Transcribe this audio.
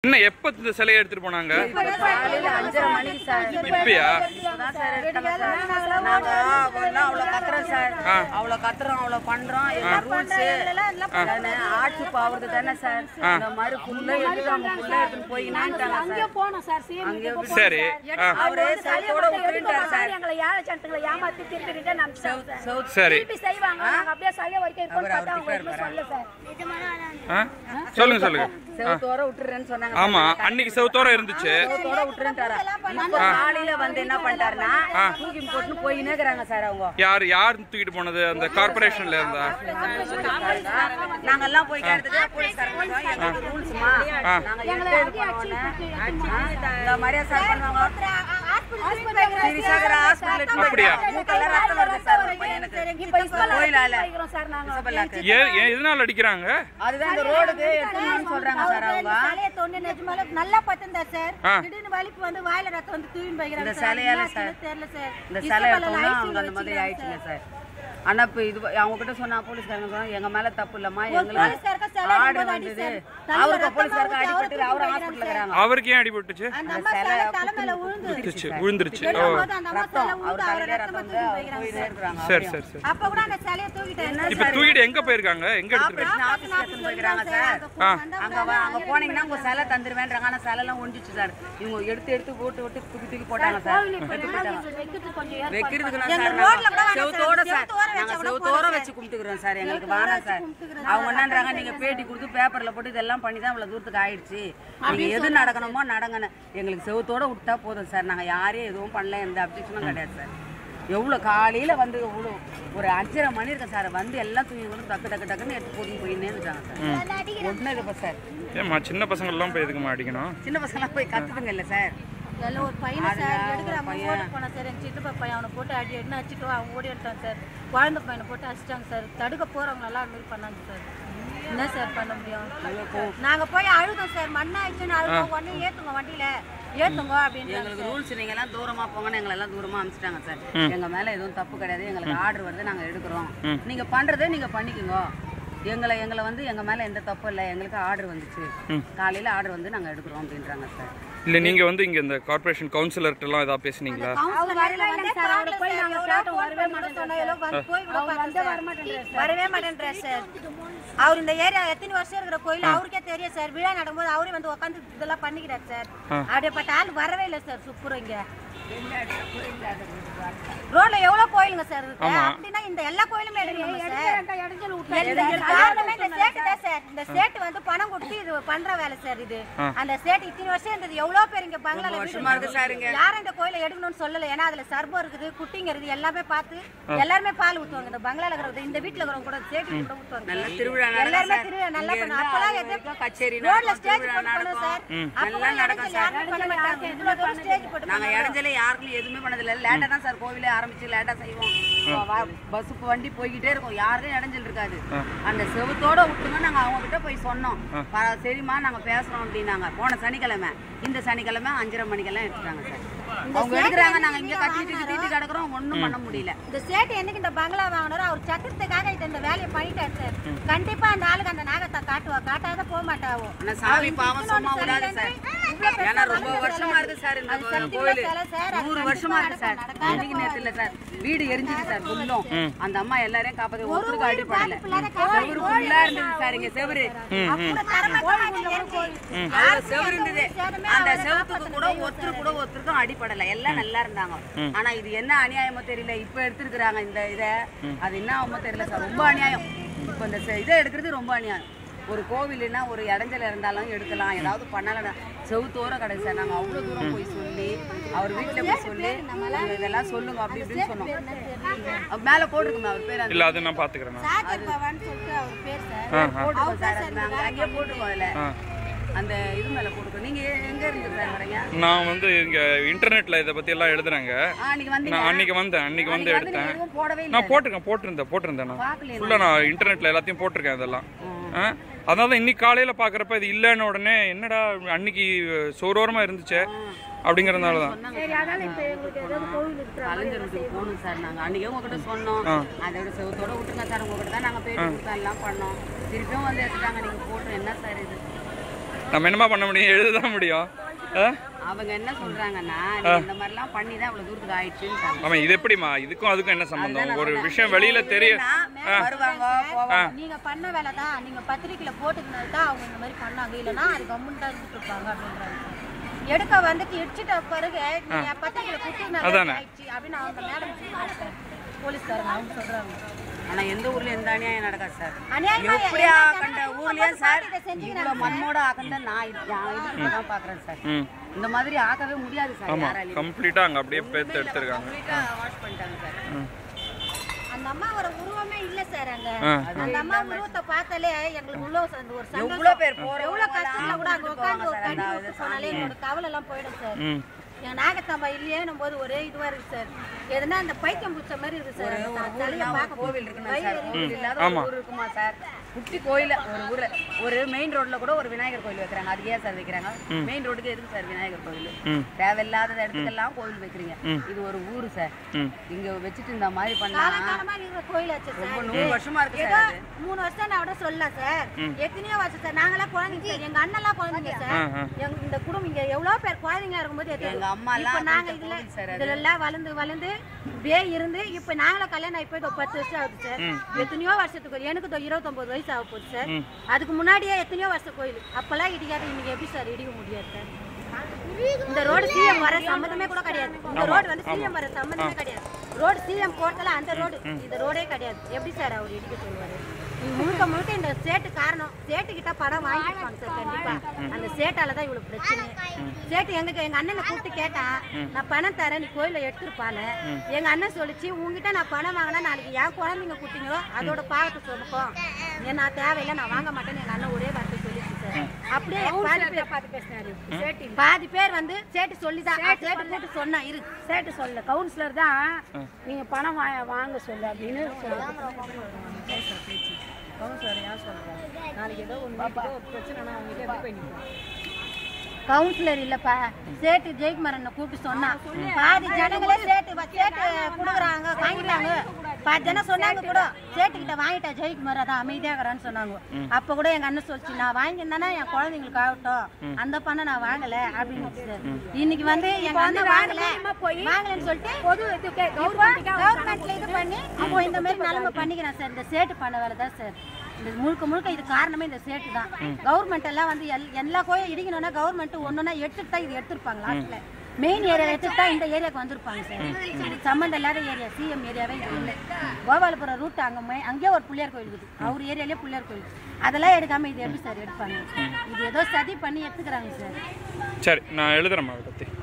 என்ன எப்ப இந்த சிலையை எடுத்துட்டு போனாங்க காலையில அஞ்சரை மணிக்கு சார் இப்பயா இப்பதான் சார் எடுத்தாங்க சார் நாங்க அவ்வளோ அவ்வளோ கத்துறோம் சார் அவ்வளோ கத்துறோம் அவ்வளோ பண்றோம் எங்க ரூல்ஸ் ஆட்சி பாவுறது தானே சார் இந்த மாதிரி ஃபுல்லா எடுத்து அவங்க ஃபுல்லா எடுத்துன்னு போயினான்ட்டாங்க சார் போனோம் சார் சீன் அங்கே சரி ஆ அவரே சைத்தோட விட்டுட்டார் சார் எங்களை ஏழை சனத்துங்களை ஏமாத்தி திருப்பி ரிட்டர்ன் அனுப்பிச்சாங்க சார் சவுத் சரி திருப்பி செய்வாங்க நாங்க அப்படியே சைய வரைக்கும் இருக்கோம்னு பார்த்தா அவங்க எதுவுமே சொல்லல சார் ஆ சொல்லுங்க சொல்லுங்க செவத்தோட விட்டுறேன்னு சொன்னாங்க ஆமா அன்னைக்கு செவத்தோரம் இருந்துச்சு செவத்தோட விட்டுறேன்ட்டாரா இப்போ காலையில வந்து என்ன பண்ணிட்டாருன்னா தூக்கி போட்டு போயினே இருக்கிறாங்க சார் அவங்க யார் யார் தூக்கிட்டு போனது அந்த கார்பரேஷன்ல இருந்தா நாங்க எல்லாம் போய் கேட்டதுக்கு போலீஸ்காரங்க சொன்னாங்க, எங்களுக்கு ரூல்ஸ்மா நாங்க எடுத்து இது பண்ணுவோம் இந்த மாதிரியா சார் பண்ணுவாங்க சிறிசாகர ஹாஸ்பிட்டல் அப்படியா? மூக்கெல்லாம் ரத்தம் வருது சார் ஒரு பையனுக்கு கோயிலால சார் நாங்க இசபெல்லாக்கு. ஏன் ஏன் எதனால அடிக்கிறாங்க அதுதான் இந்த ரோடுக்கு எடுத்துன்னு சொல்றாங்க சார் அவங்க தலையை தொண்டு நிஜமால நல்லா பார்த்திருந்தா சார் ஆ. திடீர்னு வலிப்பு வந்து வாயில ரத்தம் வந்து தூவி போய்க்கிறாங்க இந்த சார். சிலையால என்ன சார். ஆச்சுன்னு தெரியல சார் இந்த இசபெல்ல சிலை எடுத்தோம்னா ICU அவங்க அந்த மாதிரி வச்சுக்கிறாங்க ஆயிடுச்சுங்க சார் ஆனா இப்ப இது அவங்க கிட்ட சொன்னா போலீஸ்காரங்க சொன்னா எங்க மேல தப்பு இல்லம்மா போலீஸ்காரருக்கு எங்களுக்கு சிலை ஆடு அடிபட்டு வந்தது சார். தலையில அவருக்கு ரத்தமா போலீஸ்காரங்க வந்து அடிபட்டு அவருக்கு அவரும் தூக்கி ஹாஸ்பிட்டல் இருக்கிறாங்க அவருக்கு ஏன் அடிபட்டுச்சு அந்த அம்மா சிலை தலை மேல விழுந்து விழுந்துருச்சு விழுந்துருச்சு ஓ போது அந்த அம்மா சிலை ரத்தம் அவர் விழுந்து அவர் தலையில ரத்தமா ரத்தம் தூக்கி வந்து போய்க்கிறாங்க போயிட்டே இருக்கிறாங்க சரி சரி சரி அப்ப கூட அந்த சிலையை தூக்கிட்டேன் இப்ப தூக்கிட்டு எங்க போயிருக்காங்க எங்க எடுத்துட்டு ஆபரேஷன் ஆபீஸ்ல எடுத்துன்னு போயிருக்காங்க சார் அங்க வா- அங்க போனீங்கன்னா உங்க சிலை தந்துருவேன்றாங்க ஆனா சிலை எல்லாம் ஒண்டிச்சு சார் இவங்க எடுத்து எடுத்து போட்டு விட்டு தூக்கி தூக்கி போட்டாங்க சார் எடுத்து போட்டாங்க வைக்கிறதுக்கு கொஞ்சம் ஏற்பா- வைக்கிறதுக்கு சார் நாங்க செவுத்தோட சார் நாங்க செவுத்தோர வச்சு கும்பிட்டுக்கிறோம் சார் எங்களுக்கு வேணாம் சார் அவங்க என்னன்றாங்க நீங்க பேட்டி கொடுத்து பேப்பர்ல போட்டு இதெல்லாம் பண்ணி தான் இவ்வளவு தூரத்துக்கு ஆயிடுச்சு நீங்க எது நடக்கணுமோ நடங்கணும் எங்களுக்கு செவுத்தோட விட்டா போதும் சார் நாங்க யாரையும் எதுவும் பண்ணல எந்த அப்ஜெக்ஷனும் கிடையாது சார் எவ்வளோ காலையில வந்து எவ்வளோ ஒரு அஞ்சரை மணி இருக்கு சார் வந்து எல்லாம் தூங்கி கூட டக்கு டக்கு டக்குன்னு எடுத்து போட்டு போயின்னே இருக்காங்க சார் ஒன்றும் இது சார் ஏமா சின்ன பசங்க எல்லாம் போய் எதுக்குமா அடிக்கணும் சின்ன பசங்களாம் போய் கத்துதுங்க இல்லை சார் எல்லாம் ஒரு பையனை சார் அதுதான் ஒரு எடுக்கிறாங்க பையன். ஓடி போனான் சார் எங்கள் சித்தப்பா பையன் அவனை போட்டு அடி அடினு அடிச்சுட்டு அவன் ஓடி எடுத்தான் சார் குழந்தை பையனை போட்டு அடிச்சிட்டாங்க சார் தடுக்க போறவங்க எல்லாம் அது மாதிரி பண்ணாங்க சார் என்ன சார் பண்ண முடியும் நாங்க போய் அழுதோம் சார் மண்ணாயிடுச்சுன்னு அழுதோம் உடனே ஏத்துங்க வண்டியில ஏத்துங்க அப்படின்னு எங்களுக்கு ரூல்ஸ் நீங்க எல்லாம் தூரமா போங்கன்னு எங்களை எல்லாம் தூரமா அனுப்பிச்சிட்டாங்க சார் எங்க மேல எதுவும் தப்பு கிடையாது எங்களுக்கு ஆர்டர் வருது நாங்க எடுக்கிறோம் நீங்க பண்றதை நீங்க பண்ணிக்கோங்க எங்களை எங்களை வந்து எங்க மேல எந்த தப்பும் இல்லை எங்களுக்கு ஆர்டர் வந்துச்சு காலையில ஆர்டர் வந்து நாங்க எடுக்கிறோம் அப்படின்றாங்க சார் இல்ல நீங்க வந்து இங்க இந்த கார்பரேஷன் கவுன்சிலர்ட்ட எல்லாம் ஏதாவது பேசுனீங்களா அவங்க வரல வந்து சார் அவரை போய் நாங்க கேட்டோம் வரவே மாட்டேன் போய் கூட பார்த்தோம் சார். வரவே மாட்டேன்றார் சார் அவர் இந்த ஏரியா எத்தனை வருஷம் இருக்கிற கோயில் அவருக்கே தெரியும் சார் விழா நடக்கும்போது அவரே வந்து உட்காந்து இதெல்லாம் பண்ணிக்கிறார் சார் அப்படியேப்பட்ட ஆள் வரவே இல்லை சார் சுப்புறம் இங்க ரோட்ல எவ்வளவு கோயிலுங்க சார் இருக்கு அப்படின்னா இந்த எல்லா கோயிலுமே எடுக்கணும் சார் இந்த காரணமே இந்த சேட்டு தான் சார் இந்த சேட்டு வந்து பணம் கொடுத்து இது பண்ற வேலை சார் இது அந்த சேட்டு இத்தனை வருஷம் இருந்தது எவ்வளவு பேர் இங்க பங்களால வருஷமா இருக்கு சார் இங்க. யாரும் இந்த கோயிலை எடுக்கணும்னு சொல்லல ஏன்னா அதுல சர்பம் இருக்குது குட்டிங்க இருக்குது எல்லாமே பார்த்து எல்லாருமே பால் ஊத்துவாங்க இந்த பங்களால இருக்கிறது இந்த வீட்டுல இருக்கிறவங்க கூட சேட்டு கூட ஊத்துவாங்க நல்ல திருவிழா எல்லாருமே நடக்கும் திருவிழா நல்லா இங்க பண்ணும் இருந்து அப்பெல்லாம் அங்க எது வரைக்கும் கச்சேரி ரோட்ல நடக்கும், ஸ்டேஜ் திருவிழா போட்டு பண்ணும் சார் நடக்கும். அப்பெல்லாம் எல்லாம் நடக்கும் இடத்துல யாருமே பண்ண மாட்டாங்க இவ்வளவு தூரம் ஸ்டேஜ் போட்டு நாங்க இடைஞ்சல யாருக்கும் எதுவுமே பண்ணதில்ல லேட்டா தான் சார் கோவிலே ஆரம்பிச்சு லேட்டா செய்வோம் பஸ் வண்டி போய்கிட்டே இருக்கும் யாருக்கும் இடைஞ்சல் இருக்காது அந்த செவத்தோட விட்டுங்க நாங்க அவங்க கிட்ட போய் சொன்னோம் பர- சரிம்மா நாங்க பேசுறோம் அப்படின்னாங்க போன சனிக்கிழமை இந்த சனிக்கிழமை அஞ்சரை மணிக்கெல்லாம் எடுத்துட்டாங்க சார் அவங்க எடுக்கிறாங்க நாங்க இங்க கத்திட்டு திட்டிட்டு கிடக்குறோம் ஒண்ணும் பண்ண முடியல இந்த சேட்டு என்னைக்கு இந்த பங்களா வாங்கினாரோ அவர் சக்கரத்துக்காக இந்த வேலையை பண்ணிட்டாரு சார் கண்டிப்பா அந்த ஆளுக்கு அந்த நாகத்தை காட்டுவா காட்டாத போக மாட்டாவோ ஆனா சாமி பாவம் சும்மா விடாது சார் ஏன்னா ரொம்ப வருஷமா இருக்கு சார் இந்த கோயில் நூறு வருஷமா இருக்கு சார் இன்னைக்கு நேரத்துல இல்ல சார் வீடு எரிஞ்சிச்சு சார் ஃபுல்லும் அந்த அம்மா எல்லாரையும் காப்பாத்தி ஒருத்தருக்கு அடிப்படல செவரு ஃபுல்லா இருந்தது சார் இங்க செவரு அந்த செவரு இருந்தது அந்த செவத்துக்கு கூட ஒருத்தர் கூட ஒருத்தருக்கும் அடிப்படல எல்லாம் நல்லா இருந்தாங்க ஆனா இது என்ன அநியாயமோ தெரியல இப்ப எடுத்திருக்கிறாங்க இந்த இத அது என்ன ஆகுமோ தெரியல சார் ரொம்ப அநியாயம் இப்ப இந்த செ- இதை எடுக்கிறது ரொம்ப அநியாயம் ஒரு கோவிலுன்னா ஒரு இடைஞ்சல் இருந்தாலும் எடுக்கலாம் ஏதாவது பண்ணலாம் செவுத்தோர கிடையாது சார் நாங்க அவ்வளவு தூரம் போய் சொல்லி அவர் வீட்டுல போய் சொல்லி நீங்க இதெல்லாம் சொல்லுங்க அப்படி இப்படின்னு சொன்னோம் அவர் மேல போட்டுருக்குமே அவர் பேர் அந்த இல்ல அது நான் பாத்துக்கிறேன் நான். சாகர் பவான்னு சொல்லிட்டு அவர் பேர் சார் ஆ, ஆ. போட்டுருக்கோம் சார் அது நாங்க அங்கேயே போட்டுருக்கோம் அதுல அந்த இது மேல போட்டுருக்கோம் நீங்க எங்க இருந்து சார் வரீங்க நான் வந்து இங்க இன்டர்நெட்ல இத பத்தி எல்லாம் எழுதுறாங்க ஆ நீங்க வந்தீங்க நான் அன்னைக்கு வந்தேன் அன்னைக்கு வந்து அன்னைக்கு வந்து எடுத்தேன் நீங்க எதுவும் போடவே இல்லை நான் போட்டிருக்கேன் போட்டிருந்தேன் போட்டிருந்தேன் நான் பார்க்கலையே ஃபுல்லா நான் இன்டர்நெட்ல எல்லாத்தையும் போட்டிருக்கேன் இதெல்லாம் ஆ? அதனால தான் இன்னைக்கு காலையில பாக்குறப்ப இது இல்லைன்ன உடனே என்னடா அன்னைக்கு சோரோரமா இருந்துச்சே அப்படிங்கறதுனால தான் கலைஞர் வீட்டுக்கு போகணும் சார் நாங்க அன்னைக்கே உங்ககிட்ட சொன்னோம் அதோட செவத்தோட விட்டுங்க சார் உங்ககிட்ட தான் நாங்க பேட்டி கொடுத்தோம் எல்லாம் பண்ணோம் திருப்பியும் வந்து எடுத்துட்டாங்க நீங்க போட்டோம் என்ன சார் இது நம்ம என்னமா பண்ண முடியும் எழுததான் முடியும் ஆ? அவங்க என்ன சொல்றாங்கன்னா நீங்க இந்த மாதிரிலாம் பண்ணி தான் இவ்வளவு தூரத்துக்கு ஆயிடுச்சுன்னு ஆமா இது எப்படிமா இதுக்கும் அதுக்கும் என்ன சம்பந்தம் ஒரு விஷயம் வெளியில தெரிய வருவாங்க போவாங்க நீங்க பண்ண வேலை தான் நீங்க பத்திரிக்கையில போட்டுக்கினது தான் அவங்க இந்த மாதிரி பண்ணாங்க இல்லைன்னா அது கம்முன்னு தான் இருந்துட்டு இருப்பாங்க அப்படின்றாங்க எடுக்க வந்துட்டு இடிச்சிட்ட பிறகு நீங்க பத்திரிக்கையில குத்துனாங்க அதானே. ஆயிடுச்சு அப்படின்னு அவங்க மேடம் சொல்றாங்க சார் போலீஸ்காரங்க அவங்க சொல்றாங்க ஆனா எந்த ஊர்ல எந்த அநியாயம் நடக்காது சார் அநியாயமா எப்படி எல்லா ஆக்கண்ட ஜனங்களும் ஊர்லயே சார் இதை செஞ்சீங்கன்னா இவ்வளவு மண்ணோட ஆக்கண்ட நான் இது- நான் இதுக்கு தான் பாக்குறேன் சார் ம் இந்த மாதிரி ஆக்கவே முடியாது சார் ஆமா யாராலையும் கம்ப்ளீட்டா அங்க அப்படியே பேத்து எடுத்திருக்காங்க கம்ப்ளீட்டா வாஷ் பண்ணிட்டாங்க சார் ம். அந்த அம்மாவோட உருவமே இல்ல சார் அங்க ஆ. அந்த அம்மா உருவத்தை பார்த்தாலே எங்களுக்கு உள்ள அந்த ஒரு சந்தோஷம் எவ்வளவு பேர் போறவங்க எவ்வளவு கஷ்டத்துல கூட அங்க உட்காந்து போவாங்க சார், உட்காந்து அந்த விட்டு போனாலே எங்களோட கவலை எல்லாம் போயிடும் சார் ம் என் நாகத்தம்பா இல்லையேனும் போது ஒரே இதுவா இருக்கு சார் எதுனா அந்த பைத்தியம் பிடிச்ச மாதிரி இருக்கு சார் அந்த த- தலையை பார்க்க கோவில் இருக்குன்னா சார் வயிறு கோவில் இல்லாத ஒரு ஊர் இருக்குமா சார் குட்டி கோயில ஒரு ஊர்ல ஒரு மெயின் ரோட்ல கூட ஒரு விநாயகர் கோயில் வைக்கிறாங்க அது ஏன் சார் வைக்கிறாங்க மெயின் ரோட்டுக்கு எதுக்கு சார் விநாயகர் கோயில் ம். தேவையில்லாத இடத்துக்கெல்லாம் கோவில் வைக்கிறீங்க ம். இது ஒரு ஊரு சார் ம் இங்க வச்சுட்டு இந்த மாதிரி பண்ணா காலகாலமா இருக்கிற கோயில் ஆச்சு ரொம்ப சார் நூறு வருஷமா இருக்கு ஏதோ சார் அது. மூணு வருஷம் நான் விட சொல்லலாம் சார் எத்தனையோ வருஷம் சார் நாங்களாம் குழந்தைங்க சார் எங்க அண்ணெல்லாம் குழந்தைங்க ஆ, சார் ஆ. எங்க இந்த குடும்பம் இங்க எவ்வளவு பேர் குழந்தைங்க இருக்கும்போது எத்தனை- எங்க அம்மா எல்லாம் இப்ப நாங்க அந்த இதுல கோவில் சார் அது. இதுல எல்லாம் வளர்ந்து வளர்ந்து இப்படியே இருந்து இப்ப நாங்களும் கல்யாணம் ஆகி போய் இதோ பத்து வருஷம் ஆகுது சார் எத்தனையோ வருஷத்துக்கு எனக்கு இதோ இருபத்தொன்பது வயசு ஆக போகுது சார் அதுக்கு முன்னாடியே எத்தனையோ வருஷம் கோயில் அப்பெல்லாம் இடிக்காது இன்னைக்கு எப்படி சார் இடிக்க முடியாது சார் இந்த ரோடு சிஎம் வர சம்மந்தமே கூட கிடையாது இந்த ரோடு வந்து சிஎம் வர சம்மந்தமே கிடையாது ரோடு சிஎம் போட்டல அந்த ரோடு இந்த ரோடே கிடையாது எப்படி சார் அவர் இடிக்க சொல்லுவாரு இது முழுக்க முழுக்க இந்த சேட்டு காரணம் சேட்டு கிட்ட படம் வாங்கிப்பாங்க சார் கண்டிப்பா அந்த சேட்டால தான் இவ்வளவு பிரச்சனை சேட்டு எங்க எங்க அண்ணனை கூப்பிட்டு கேட்டா நான் பணம் தரேன் நீ கோயில எடுத்துருப்பான்னு எங்க அண்ணன் சொல்லிச்சு உங்ககிட்ட நான் பணம் வாங்கினா நாளைக்கு என் குழந்தைங்க குட்டிங்களோ அதோட பாவத்தை சுமக்கும் ஏன் நான் தேவையில்லை நான் வாங்க மாட்டேன்னு எங்க அண்ணன் ஒரே வார்த்தை சொல்லிச்சு சார் அப்படியே பாதி பேர் பார்த்து பேசினாரு பாதி பேர் வந்து சேட்டு சொல்லிதான் சேட்டு போட்டு சொன்னா இரு சேட்டு சொல்ல கவுன்சிலர் தான் நீங்க பணம் வா- வாங்க சொல்லு அப்படின்னு கவுன்சிலர் இல்லப்பா சேட்டு ஜெயக்குமாரனை கூப்பிட்டு சொன்னா பாதி ஜனங்களே சேட்டு வ- சேட்டு குடுக்குறாங்க வாங்கிட்டாங்க பாதி ஜனம் சொன்னாங்க கூட சேட்டு கிட்ட வாங்கிட்டா ஜெயக்குமார் அதான் அமைதியாகிறான்னு சொன்னாங்க அப்ப கூட எங்க அண்ணன் சொல்லிச்சு நான் வாங்கியிருந்தேன்னா என் குழந்தைங்களுக்கு ஆகட்டும் அந்த பணம் நான் வாங்கல அப்படின்னு சார் இன்னைக்கு வந்து எங்க அண்ணன் வாங்கல வாங்கலன்னு சொல்லிட்டு பொது கவர்மெண்ட்ல இது பண்ணி அப்போ இந்த மாதிரி நிலைமை பண்ணிக்கிறேன் சார் இந்த சேட்டு பண்ண வேலை தான் சார் இந்த முழுக்க முழுக்க இது காரணமே இந்த சேட்டு தான் கவர்மெண்ட் எல்லாம் வந்து எல் எல்லா கோயில் இடிக்கணும்னா கவர்மெண்ட் ஒண்ணுன்னா எடுத்துட்டு தான் இது எடுத்திருப்பாங்க லாஸ்ட்ல மெயின் ஏரியா எடுத்துட்டு தான் இந்த ஏரியாவுக்கு வந்திருப்பாங்க சார் இது சம்மந்தம் இல்லாத ஏரியா சிஎம் ஏரியாவே இது இல்லை கோபாலபுரம் ரூட் அங்கே மே- அங்கேயே ஒரு பிள்ளையார் கோயில் இருக்குது அவர் ஏரியாலே பிள்ளையார் கோயில் அதெல்லாம் எடுக்காம இது எப்படி சார் எடுப்பாங்க இது ஏதோ சதி பண்ணி எடுத்துக்கிறாங்க சார் சரி நான் எழுதுறேம்மா அதை பத்தி